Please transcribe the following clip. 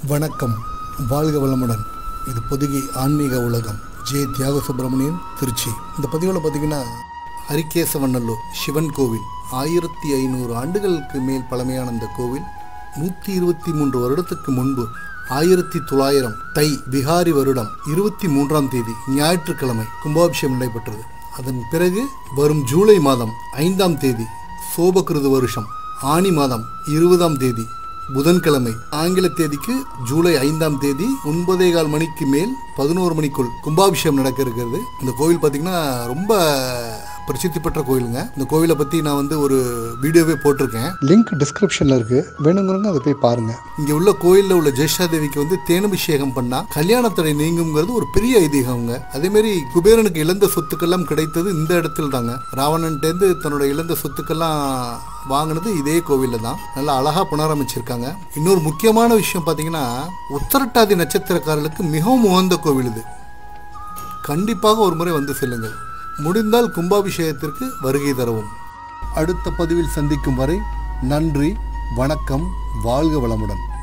வணக்கம் வாழ்க வளமுடன் இது பொதுகை ஆன்மீக உலகம் ஜே தியாக சுப்பிரமணியன் திருச்சி இந்த பதிவில் பார்த்தீங்கன்னா ஹரிகேசவநல்லூர் சிவன் கோவில் ஆயிரத்தி ஐநூறு ஆண்டுகளுக்கு மேல் பழமையான இந்த கோவில் நூற்றி இருபத்தி மூன்று வருடத்துக்கு முன்பு ஆயிரத்தி தொள்ளாயிரம் தை பிகாரி வருடம் இருபத்தி மூன்றாம் தேதி ஞாயிற்றுக்கிழமை கும்பாபிஷேகம் நடைபெற்றது அதன் பிறகு வரும் ஜூலை மாதம் ஐந்தாம் தேதி சோபகிருது வருஷம் ஆனி மாதம் இருபதாம் தேதி புதன்கிழமை ஆங்கில தேதிக்கு ஜூலை ஐந்தாம் தேதி ஒன்பதே கால் மணிக்கு மேல் பதினோரு மணிக்குள் கும்பாபிஷேகம் நடக்க இருக்கிறது இந்த கோவில் பார்த்தீங்கன்னா ரொம்ப பிரசித்தி பெற்ற கோயிலுங்க இந்த கோவிலை பற்றி நான் வந்து ஒரு வீடியோவே போட்டிருக்கேன் லிங்க் டிஸ்கிரிப்ஷனில் இருக்கு வேணுங்கிறவங்க அதை போய் பாருங்க இங்கே உள்ள கோயிலில் உள்ள ஜெயஷா தேவிக்கு வந்து தேனபிஷேகம் பண்ணா கல்யாண தடை நீங்குங்கிறது ஒரு பெரிய ஐதீகம்ங்க அதே மாதிரி குபேரனுக்கு இழந்த சொத்துக்கெல்லாம் கிடைத்தது இந்த இடத்துல தாங்க ராவணன்ட்டேருந்து தன்னோட இழந்த சொத்துக்கெல்லாம் வாங்கினது இதே கோவிலில் தான் நல்லா அழகாக புனரமைச்சிருக்காங்க இன்னொரு முக்கியமான விஷயம் பார்த்தீங்கன்னா உத்தரட்டாதி நட்சத்திரக்காரர்களுக்கு மிகவும் உகந்த கோவில் இது கண்டிப்பாக ஒரு முறை வந்து செல்லுங்கள் முடிந்தால் கும்பாபிஷேகத்திற்கு வருகை தரவும் அடுத்த பதிவில் சந்திக்கும் வரை நன்றி வணக்கம் வாழ்க வளமுடன்